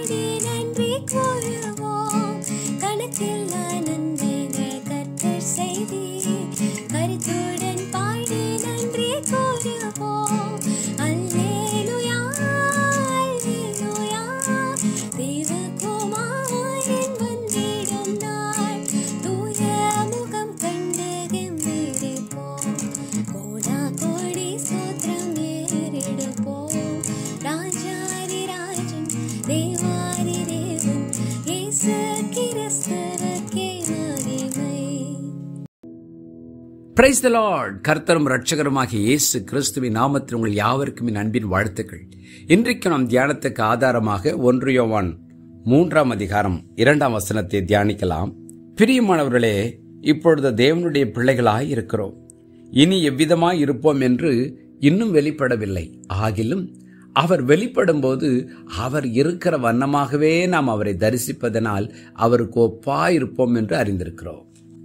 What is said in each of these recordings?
பாடி நன்றி கூறுவோம் கணக்கில்லா நன்மைகள் கர்த்தர் செய்தீர் கருத்துடன் பாடி நன்றி கூறுவோம் அல்லேலூயா அல்லேலூயா தேவகுமாரன் வந்திடும் நாள் தூய முகம் கண்டு கெம்பீரிப்போம் கோடா கோடி சூத்திரம் ஏறெடுப்போம் ராஜாதி ராஜன் தேவாதி தேவன் இயேசு கிறிஸ்துவுக்கே மகிமை பிரைஸ் த லார்ட் கர்த்தரும் ரட்சகருமாகிய இயேசு கிறிஸ்துவின் நாமத்தில் உங்கள் யாவருக்கும் என் அன்பின் வாழ்த்துக்கள் இன்றைக்கு நாம் தியானத்துக்கு ஆதாரமாக ஒன்று யோவான் மூன்றாம் அதிகாரம் இரண்டாம் வசனத்தை தியானிக்கலாம் பிரியமானவர்களே இப்பொழுது தேவனுடைய பிள்ளைகளாய் இருக்கிறோம் இனி எவ்விதமாய் இருப்போம் என்று இன்னும் வெளிப்படவில்லை ஆகிலும் அவர் வெளிப்படும்போது அவர் இருக்கிற வண்ணமாகவே நாம் அவரை தரிசிப்பதனால் அவருக்கு ஒப்பாய் இருப்போம் என்று அறிந்திருக்கிறோம்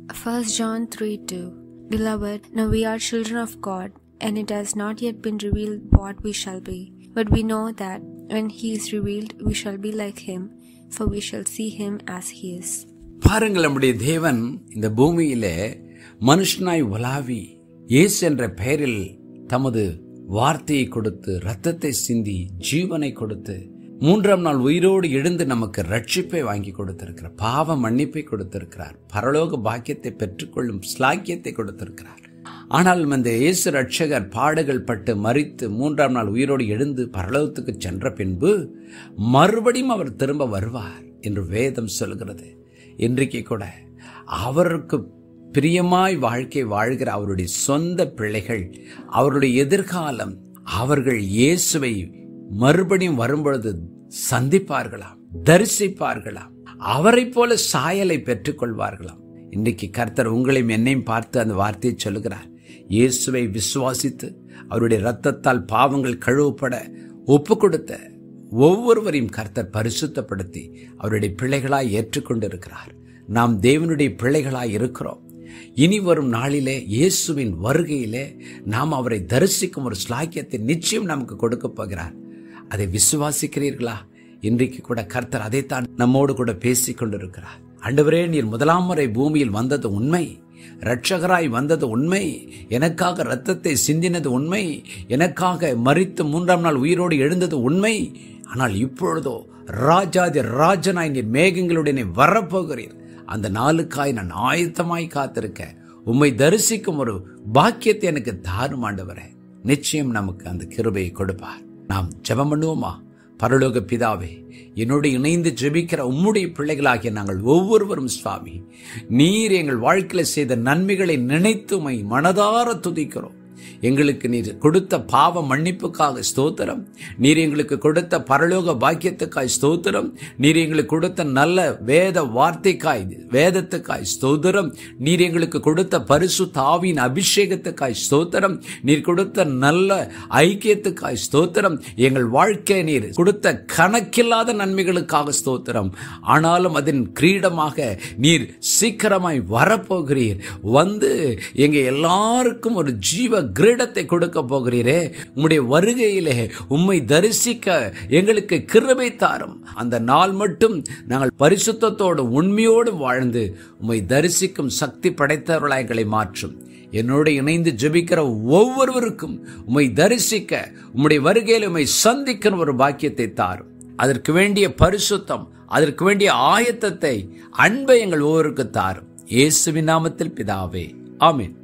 1 John 3 2 Beloved, now we are children of God, and it has not yet been revealed what we shall be. But we know that when He is revealed, we shall be like Him, for we shall see Him as He is. பாருங்கள் நம்முடைய தேவன் இந்த பூமியிலே மனுஷனாய் உலாவி இயேசு என்ற பெயரில் தமது வார்த்தையை கொடுத்து ரத்தத்தை சிந்தி ஜீவனை கொடுத்து மூன்றாம் நாள் உயிரோடு எழுந்து நமக்கு ரட்சிப்பை வாங்கி கொடுத்திருக்கிறார் பாவ மன்னிப்பை கொடுத்திருக்கிறார் பரலோக பாக்கியத்தை பெற்றுக்கொள்ளும் ஸ்லாக்கியத்தை கொடுத்திருக்கிறார் ஆனால் இந்த இயேசு ரட்சகர் பாடுகள் பட்டு மறித்து மூன்றாம் நாள் உயிரோடு எழுந்து பரலோகத்துக்கு சென்ற பின்பு மறுபடியும் அவர் திரும்ப வருவார் என்று வேதம் சொல்கிறது இன்றைக்கு கூட அவருக்கு பிரியமாய் வாழ்க்கை வாழ்கிற அவருடைய சொந்த பிள்ளைகள் அவருடைய எதிர்காலம் அவர்கள் இயேசுவை மறுபடியும் வரும்பொழுது சந்திப்பார்களாம் தரிசிப்பார்களாம் அவரை போல சாயலை பெற்றுக்கொள்வார்களாம் இன்றைக்கு கர்த்தர் உங்களையும் என்னையும் பார்த்து அந்த வார்த்தையை சொல்லுகிறார் இயேசுவை விசுவாசித்து அவருடைய இரத்தத்தால் பாவங்கள் கழுவப்பட ஒப்பு கொடுத்த ஒவ்வொருவரையும் கர்த்தர் பரிசுத்தப்படுத்தி அவருடைய பிள்ளைகளாய் ஏற்றுக்கொண்டிருக்கிறார் நாம் தேவனுடைய பிள்ளைகளாய் இருக்கிறோம் இனி வரும் நாளிலே இயேசுவின் வருகையிலே நாம் அவரை தரிசிக்கும் ஒரு ஸ்லாக்கியத்தை நிச்சயம் நமக்கு கொடுக்க போகிறார் அதை விசுவாசிக்கிறீர்களா இன்றைக்கு கூட கர்த்தர் அதைத்தான் நம்மோடு கூட பேசிக் கொண்டிருக்கிறார் ஆண்டவரே நீர் முதலாம் முறை பூமியில் வந்தது உண்மை இரட்சகராய் வந்தது உண்மை எனக்காக இரத்தத்தை சிந்தினது உண்மை எனக்காக மறித்து மூன்றாம் நாள் உயிரோடு எழுந்தது உண்மை ஆனால் இப்பொழுதோ ராஜாதி ராஜனாய் நீர் மேகங்களுடனே வரப்போகிறீர் அந்த நாளுக்காய் நான் ஆயத்தமாய் காத்திருக்க உம்மை தரிசிக்கும் ஒரு பாக்கியத்தை எனக்கு தாரும் ஆண்டவரே நிச்சயம் நமக்கு அந்த கிருபையை கொடுப்பார் நாம் ஜெபம் பண்ணுவோமா பரலோக பிதாவே என்னோடு இணைந்து ஜெபிக்கிற உம்முடைய பிள்ளைகளாகிய நாங்கள் ஒவ்வொருவரும் சுவாமி நீர் எங்கள் வாழ்க்கையில் செய்த நன்மைகளை நினைத்து உம்மை மனதார துதிக்கிறோம் எங்களுக்கு நீர் கொடுத்த பாவ மன்னிப்புக்காக ஸ்தோத்திரம் நீர் எங்களுக்கு கொடுத்த பரலோக பாக்கியத்துக்காய் ஸ்தோத்திரம் நீர் எங்களுக்கு கொடுத்த நல்ல வேத வார்த்தைக்காய் வேதத்துக்காய் ஸ்தோத்திரம் நீர் எங்களுக்கு கொடுத்த பரிசு தாவின் அபிஷேகத்துக்காய் ஸ்தோத்திரம் நீர் கொடுத்த நல்ல ஐக்கியத்துக்காய் ஸ்தோத்திரம் எங்கள் வாழ்க்கை நீர் கொடுத்த கணக்கில்லாத நன்மைகளுக்காக ஸ்தோத்திரம் ஆனாலும் அதன் கிரீடமாக நீர் சீக்கிரமாய் வரப்போகிறீர் வந்து எங்க எல்லாருக்கும் ஒரு ஜீவ கிரீடத்தை கொடுக்க போகிறீரே உம்முடைய வருகையிலே உம்மை தரிசிக்க எங்களுக்கு கிருபை தாரும் அந்த நாள் மட்டும் நாங்கள் பரிசுத்தத்தோடு உண்மையோடு வாழ்ந்து உம்மை தரிசிக்கும் சக்தி படைத்தவர்களாய் எங்களை மாற்றும் என்னோடு இணைந்து ஜெபிக்கிற ஒவ்வொருவருக்கும் உம்மை தரிசிக்க உம்முடைய வருகையில் உம்மை சந்திக்கிற ஒரு பாக்கியத்தை தாரும் அதற்கு வேண்டிய பரிசுத்தம் அதற்கு வேண்டிய ஆயத்தத்தை அன்பை எங்கள் ஒவ்வொருக்கு தாரும் இயேசுவின் நாமத்தில் பிதாவே ஆமென்